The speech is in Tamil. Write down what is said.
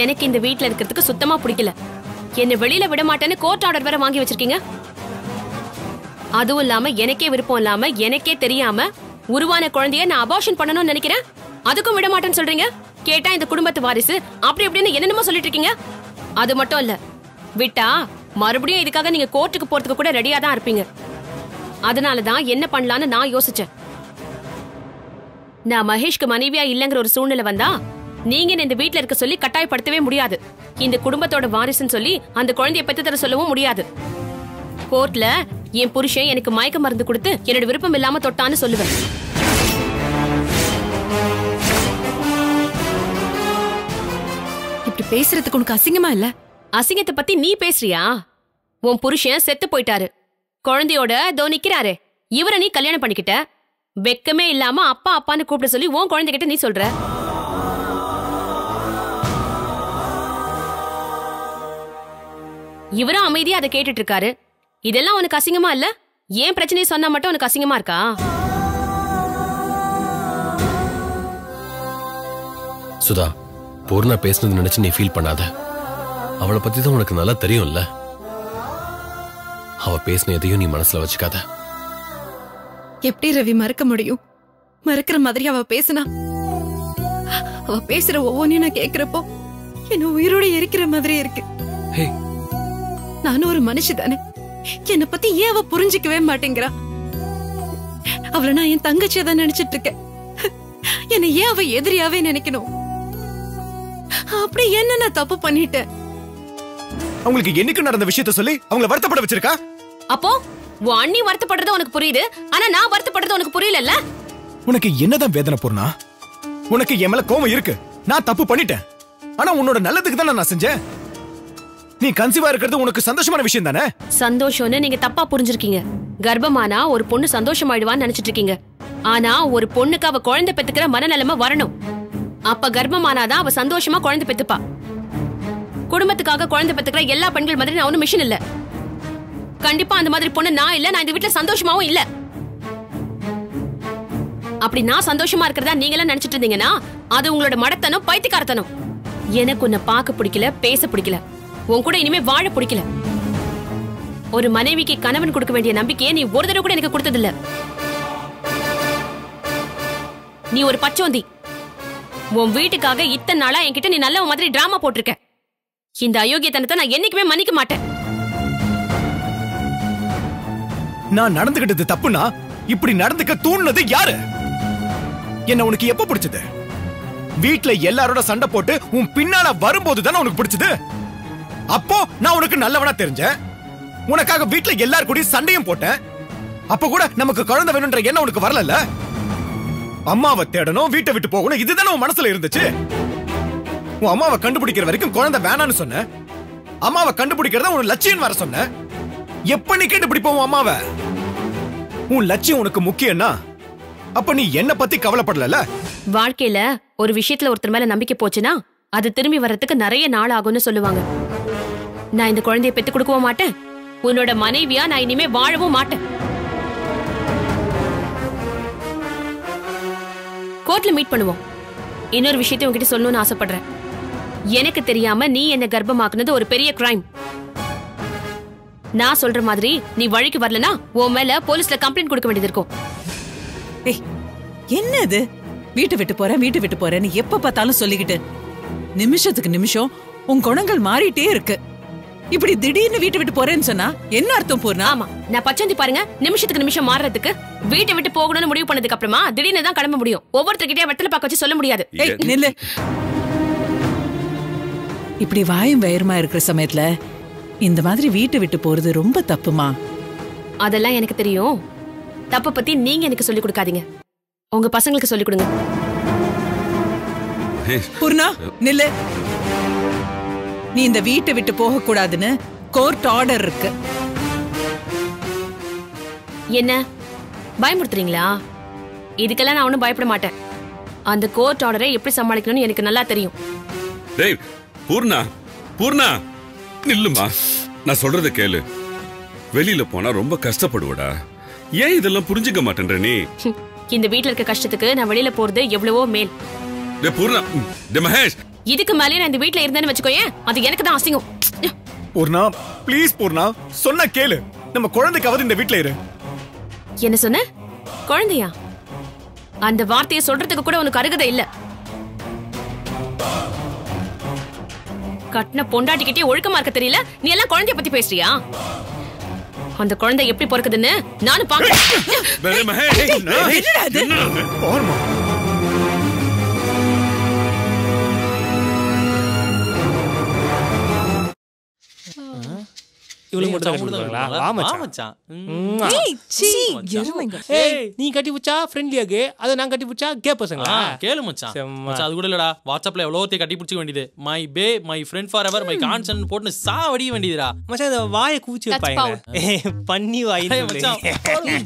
எனக்கு இந்த வீட்ல இருக்கிறதுக்கு சுத்தமா பிடிக்கல என்ன வெளியில விட மாட்டேன்னு கோர்ட் ஆர்டர் வேற வாங்கி வச்சிருக்கீங்க அதுவும் இல்லாம எனக்கே விருப்பம் இல்லாம எனக்கே தெரியாம உருவான குழந்தைய நான் அபார்ஷன் பண்ணணும்னு நினைக்கிறேன் அதுக்கும் விட மாட்டேன்னு சொல்றீங்க கேட்டா இந்த குடும்பத்து வாரிசு அப்படி இப்படின்னு என்னென்னமோ சொல்லிட்டு இருக்கீங்க அது மட்டும் இல்ல விட்டா மறுபடியும் இதுக்காக நீங்க கோர்ட்டுக்கு போறதுக்கு கூட ரெடியா தான் இருப்பீங்க அதனால தான் என்ன பண்ணலான்னு நான் யோசிச்சேன் நான் மகேஷ்க்கு மனைவியா இல்லங்கிற ஒரு சூழ்நிலை வந்தா நீங்க என்னை இந்த வீட்ல இருக்க சொல்லி கட்டாயப்படுத்தவே முடியாது இந்த குடும்பத்தோட வாரிசுன்னு சொல்லி அந்த குழந்தைய பெத்து தர சொல்லவும் முடியாது கோர்ட்ல என் புருஷன் எனக்கு மயக்க மருந்து கொடுத்து என்னோட விருப்பம் இல்லாம தொட்டான்னு சொல்லுவேன் இப்படி பேசுறதுக்கு உனக்கு அசிங்கமா இல்ல அசிங்கத்தை பத்தி நீ பேசுறியா உன் புருஷன் செத்து போயிட்டாரு குழந்தையோட தோ நிக்கிறாரு இவரை நீ கல்யாணம் பண்ணிக்கிட்ட வெக்கமே இல்லாம அப்பா அப்பான்னு கூப்பிட சொல்லி உன் குழந்தைகிட்ட நீ சொல்ற இவரும் அமைதியா அதை கேட்டுட்டு இருக்காரு இதெல்லாம் உனக்கு அசிங்கமா இல்ல ஏன் பிரச்சனையை சொன்னா மட்டும் உனக்கு அசிங்கமா இருக்கா சுதா பூர்ணா பேசுனது நினைச்சு நீ ஃபீல் பண்ணாத அவளை பத்தி தான் உனக்கு நல்லா தெரியும்ல அவ பேசின எதையும் நீ மனசுல வச்சுக்காத எப்படி ரவி மறக்க முடியும் மறக்கிற மாதிரி அவ பேசினா அவ பேசுற ஒவ்வொன்றையும் நான் கேக்குறப்போ என்ன உயிரோட எரிக்கிற மாதிரி இருக்கு ஹே நானும் ஒரு மனுஷி தானே என்னை பத்தி ஏன் அவ புரிஞ்சுக்கவே மாட்டேங்கிறா அவளை நான் என் தங்கச்சியா தான் நினைச்சிட்டு இருக்கேன் என்னை ஏன் அவ எதிரியாவே நினைக்கணும் அப்படி என்ன நான் தப்பு பண்ணிட்டேன் அவங்களுக்கு என்னைக்கு நடந்த விஷயத்த சொல்லி அவங்கள வருத்தப்பட வச்சிருக்கா அப்போ உன் அண்ணி வருத்தப்படுறது உனக்கு புரியுது ஆனா நான் வருத்தப்படுறது உனக்கு புரியலல்ல உனக்கு என்னதான் வேதனை பூர்ணா உனக்கு என் மேல கோவம் இருக்கு நான் தப்பு பண்ணிட்டேன் ஆனா உன்னோட நல்லதுக்கு தான் நான் செஞ்சேன் நீ கன்சீவா இருக்கிறது உனக்கு சந்தோஷமான விஷயம் தானே சந்தோஷம்னு நீங்க தப்பா புரிஞ்சிருக்கீங்க கர்ப்பமானா ஒரு பொண்ணு சந்தோஷமாயிடுவான்னு நினைச்சிட்டு இருக்கீங்க ஆனா ஒரு பொண்ணுக்கு அவ குழந்தை பெத்துக்கிற மனநிலைமை வரணும் அப்ப கர்ப்பமானாதான் அவ சந்தோஷமா குழந்தை பெத்துப்பா குடும்பத்துக்காக குழந்தை பெத்துக்கிற எல்லா பெண்கள் மாதிரி நான் ஒண்ணும் மிஷின் இல்ல கண்டிப்பா அந்த மாதிரி பொண்ணு நான் இல்ல நான் இந்த வீட்ல சந்தோஷமாவும் இல்ல அப்படி நான் சந்தோஷமா இருக்கிறதா நீங்க எல்லாம் நினைச்சிட்டு இருந்தீங்கன்னா அது உங்களோட மடத்தனம் பைத்தியக்காரத்தனம் எனக்கு உன்னை பார்க்க பிடிக்கல பேச பிடிக்கல உன் கூட இனிமே வாழ பிடிக்கல ஒரு மனைவிக்கு கணவன் கொடுக்க வேண்டிய நம்பிக்கையை நீ ஒரு தடவை கூட எனக்கு கொடுத்ததில்ல நீ ஒரு பச்சோந்தி உன் வீட்டுக்காக இத்தனை நாளா என்கிட்ட நீ நல்ல மாதிரி டிராமா போட்டிருக்க இந்த அயோக்கியத்தனத்தை நான் என்னைக்குமே மன்னிக்க மாட்டேன் நான் நடந்துகிட்டது தப்புனா இப்படி நடந்துக்க தூண்டுனது யாரு என்ன உனக்கு எப்ப பிடிச்சது வீட்ல எல்லாரோட சண்டை போட்டு உன் பின்னால வரும்போது தானே உனக்கு பிடிச்சது அப்போ நான் உனக்கு நல்லவனா தெரிஞ்சேன் உனக்காக வீட்ல எல்லார் கூடயும் சண்டையும் போட்டேன் அப்ப கூட நமக்கு குழந்தை வேணும்ன்ற எண்ணம் உனக்கு வரலல்ல அம்மாவை தேடணும் வீட்டை விட்டு போகணும் இதுதானே உன் மனசுல இருந்துச்சு உன் அம்மாவை கண்டுபிடிக்கிற வரைக்கும் குழந்தை வேணான்னு சொன்ன அம்மாவை கண்டுபிடிக்கிறத உன் லட்சியம் வர சொன்ன எப்ப நீ கண்டுபிடிப்போம் உன் அம்மாவை உன் லட்சியம் உனக்கு முக்கியம்னா அப்ப நீ என்ன பத்தி கவலைப்படல வாழ்க்கையில ஒரு விஷயத்துல ஒருத்தர் மேல நம்பிக்கை போச்சுன்னா அது திரும்பி வர்றதுக்கு நிறைய நாள் ஆகும்னு சொல்லுவாங்க நான் இந்த குழந்தைய பெத்து கொடுக்கவும் மாட்டேன் உன்னோட மனைவியா நான் இனிமே வாழவும் மாட்டேன் கோர்ட்ல மீட் பண்ணுவோம் இன்னொரு விஷயத்தை உன்கிட்ட சொல்லணும்னு ஆசைப்படுறேன் எனக்கு தெரியாம நீ என்ன கர்ப்பமாக்குனது ஒரு பெரிய கிரைம் நான் சொல்ற மாதிரி நீ வழிக்கு வரலனா உன் மேல போலீஸ்ல கம்ப்ளைண்ட் கொடுக்க வேண்டியது இருக்கும் ஏய் என்ன இது வீட்டை விட்டு போறேன் வீட்டை விட்டு போறேன்னு எப்ப பார்த்தாலும் சொல்லிக்கிட்டு நிமிஷத்துக்கு நிமிஷம் உன் குணங்கள் மாறிட்டே இருக்கு இப்படி திடீர்னு வீட்டை விட்டு போறேன்னு சொன்னா என்ன அர்த்தம் பூர்ணா ஆமா நான் பச்சந்தி பாருங்க நிமிஷத்துக்கு நிமிஷம் மாறுறதுக்கு வீட்டை விட்டு போகணும்னு முடிவு பண்ணதுக்கு அப்புறமா திடீர்னு தான் கிளம்ப முடியும் ஒவ்வொருத்தர்கிட்டயே வெத்தலை பார்க்க வச்சு சொல்ல முடியாது ஏய் நில்லு இப்படி வாயும் வயிறுமா இருக்கிற சமயத்துல இந்த மாதிரி வீட்டை விட்டு போறது ரொம்ப தப்புமா அதெல்லாம் எனக்கு தெரியும் தப்ப பத்தி நீங்க எனக்கு சொல்லி கொடுக்காதீங்க உங்க பசங்களுக்கு சொல்லி கொடுங்க பூர்ணா நில்லு நீ இந்த வீட்டை விட்டு போக கூடாதுன்னு கோர்ட் ஆர்டர் இருக்கு என்ன பயமுறுத்துறீங்களா இதுக்கெல்லாம் நான் ஒன்றும் பயப்பட மாட்டேன் அந்த கோர்ட் ஆர்டரை எப்படி சமாளிக்கணும்னு எனக்கு நல்லா தெரியும் டேய் பூர்ணா பூர்ணா நில்லுமா நான் சொல்றத கேளு வெளியில போனா ரொம்ப கஷ்டப்படுவடா ஏன் இதெல்லாம் புரிஞ்சுக்க மாட்டேன்ற நீ ஹம், இந்த வீட்ல இருக்க கஷ்டத்துக்கு நான் வெளியில போறது எவ்வளவோ மேல் டே பூர்ணா டே மகேஷ் இதுக்கு மேலே நான் இந்த வீட்ல இருந்தேன்னு வச்சுக்கோயேன் அது எனக்கு தான் அசிங்கம் பூர்ணா ப்ளீஸ் பூர்ணா சொன்னா கேளு நம்ம குழந்தைக்காவது இந்த வீட்ல இரு என்ன சொன்ன குழந்தையா அந்த வார்த்தையை சொல்றதுக்கு கூட உனக்கு அருகதை இல்ல கட்டின பொண்டாட்டிக்கிட்டே ஒழுக்கமா இருக்க தெரியல நீ எல்லாம் குழந்தைய பத்தி பேசுறியா அந்த குழந்தை எப்படி பிறக்குதுன்னு நானும் பாக்கிறேன் வேற மகே- என்னடா இது? பாருமா இவளுக்கு மட்டும் தான் கட்டி கொடுத்தாங்களா? வா மச்சான். ம்மா. ஏய், நீ கட்டி பிடிச்சா ஃப்ரெண்ட்லியாக்கு அதை நான் கட்டி பிடிச்சா கே பசங்களா ஆ, கேளு மச்சான் செம்ம. மச்சான் அது கூட இல்லடா வாட்ஸ்அப்ல எவ்வளோ கட்டி பிடிச்சிக்க வேண்டியது my bae my friend forever my கான்சன் போட்டு சா வடிக்க வேண்டியதுடா மச்சான் இந்த வாயை கூச்சி வைப்பாங்க ஏய், பண்ணி வாய் ஏய், மச்சான்